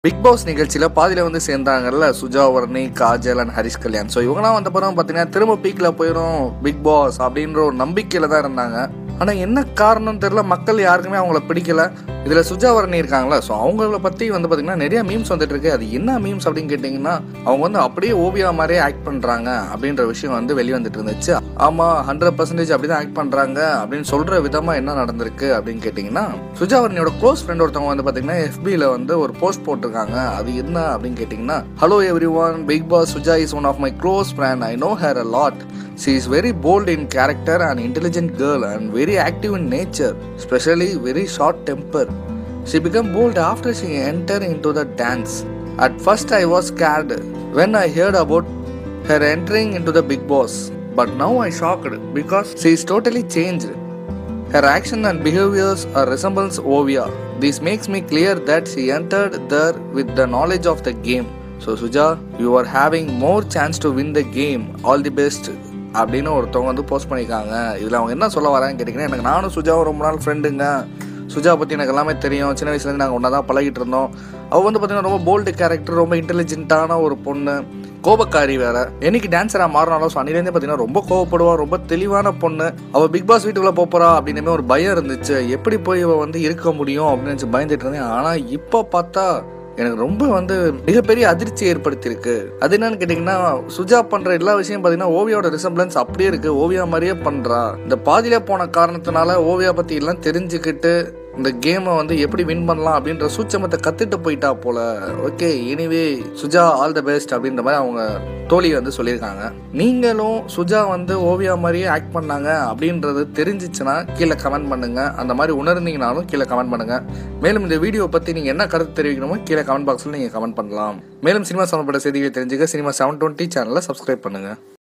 Big pass நிகழ்ச்சியில பாதியில வந்து சேர்ந்தாங்கல்ல சுஜா வர்ணி காஜல் அண்ட் ஹரிஷ் கல்யாண் ஸோ இவங்கலாம் வந்த பிறகு பார்த்தீங்கன்னா திரும்ப பீக்ல போயிடும் பிக் பாஸ் அப்படின்ற ஒரு நம்பிக்கையில தான் இருந்தாங்க ஆனா என்ன காரணம் தெரியல மக்கள் யாருக்குமே அவங்கள பிடிக்கல இதுல சுஜா வர்ணி இருக்காங்களா ஸோ அவங்கள பத்தி வந்து பாத்தீங்கன்னா நிறைய மீம்ஸ் வந்துட்டு இருக்கு அது என்ன மீம்ஸ் அப்படின்னு கேட்டிங்கன்னா அவங்க வந்து அப்படியே ஓவியா மாதிரியே ஆக்ட் பண்றாங்க அப்படின்ற விஷயம் வந்து வெளியே வந்துட்டு இருந்துச்சு ஆமா ஹண்ட்ரட் பர்சன்டேஜ் அப்படிதான் ஆக்ட் பண்றாங்க அப்படின்னு சொல்ற விதமா என்ன நடந்திருக்கு அப்படின்னு கேட்டிங்கன்னா சுஜாவரணியோட க்ளோஸ் ஃப்ரெண்ட் ஒருத்தவங்க வந்து பாத்தீங்கன்னா FB-ல வந்து ஒரு போஸ்ட் போட்டிருக்காங்க அது என்ன அப்படின்னு கேட்டிங்கன்னா hello everyone big boss Suja is one of my close friend I know her a lot She is very bold in character and intelligent girl and very active in nature, especially very short temper. She became bold after she entered into the dance. At first I was scared when I heard about her entering into the big boss, but now I shocked because she is totally changed. Her action and behaviors are resembles Ovia. This makes me clear that she entered there with the knowledge of the game. So Suja, you are having more chance to win the game. All the best. அப்படின்னு ஒருத்தவங்க வந்து post பண்ணியிருக்காங்க இதில் அவங்க என்ன சொல்ல வராங்கன்னு கேட்டிங்கன்னா எனக்கு நானும் சுஜாவும் ரொம்ப நாள் ஃப்ரெண்டுங்க சுஜா பற்றி எனக்கு எல்லாமே தெரியும் சின்ன வயசுலேருந்து நாங்கள் ஒன்றா தான் பழகிட்டு இருந்தோம் அவள் வந்து பார்த்தீங்கன்னா ரொம்ப போல்டு கேரக்டர் ரொம்ப இன்டெலிஜென்ட்டான ஒரு பொண்ணு கோபக்காரி வேற என்னைக்கு டான்ஸரா மாறினாலும் ஸோ அன்னிலேருந்தே பார்த்தீங்கன்னா ரொம்ப கோவப்படுவா ரொம்ப தெளிவான பொண்ணு அவள் பிக் பாஸ் வீட்டுக்குள்ள போப் போறா அப்படின்னு ஒரு பயம் இருந்துச்சு எப்படி போய் இவ வந்து இருக்க முடியும் அப்படின்னு நினைச்சு பயந்துட்டு இருந்தேன் ஆனால் இப்போ பார்த்தா எனக்கு ரொம்ப வந்து மிகப்பெரிய அதிர்ச்சி ஏற்படுத்தியிருக்கு அது என்னன்னு கேட்டிங்கன்னா சுஜா பண்ற எல்லா விஷயம் பார்த்தீங்கன்னா ஓவியாவோட ரிசம்பிளன்ஸ் அப்படியே இருக்கு ஓவியா மாதிரியே பண்றா இந்த பாதியில போன காரணத்தினால ஓவியா பத்தி எல்லாம் தெரிஞ்சுக்கிட்டு இந்த கேமை வந்து எப்படி வின் பண்ணலாம் அப்படின்ற சூட்சமத்தை கத்துட்டு போயிட்டா போல okay anyway Suja all the best அப்படின்ற மாதிரி அவங்க தோழி வந்து சொல்லியிருக்காங்க நீங்களும் சுஜா வந்து ஓவியா மாதிரியே ஆக்ட் பண்ணாங்க அப்படின்றது தெரிஞ்சிச்சுன்னா கீழே கமெண்ட் பண்ணுங்க அந்த மாதிரி உணர்ந்தீங்கனாலும் கீழே கமெண்ட் பண்ணுங்க மேலும் இந்த வீடியோ பத்தி நீங்க என்ன கருத்து தெரிவிக்கணுமோ கீழே கமெண்ட் பாக்ஸ்ல நீங்க கமெண்ட் பண்ணலாம் மேலும் சினிமா சம்பந்தப்பட்ட செய்திகளை தெரிஞ்சுக்க சினிமா செவன் டுவெண்ட்டி சேனலை சப்ஸ்கிரைப் பண்ணுங்க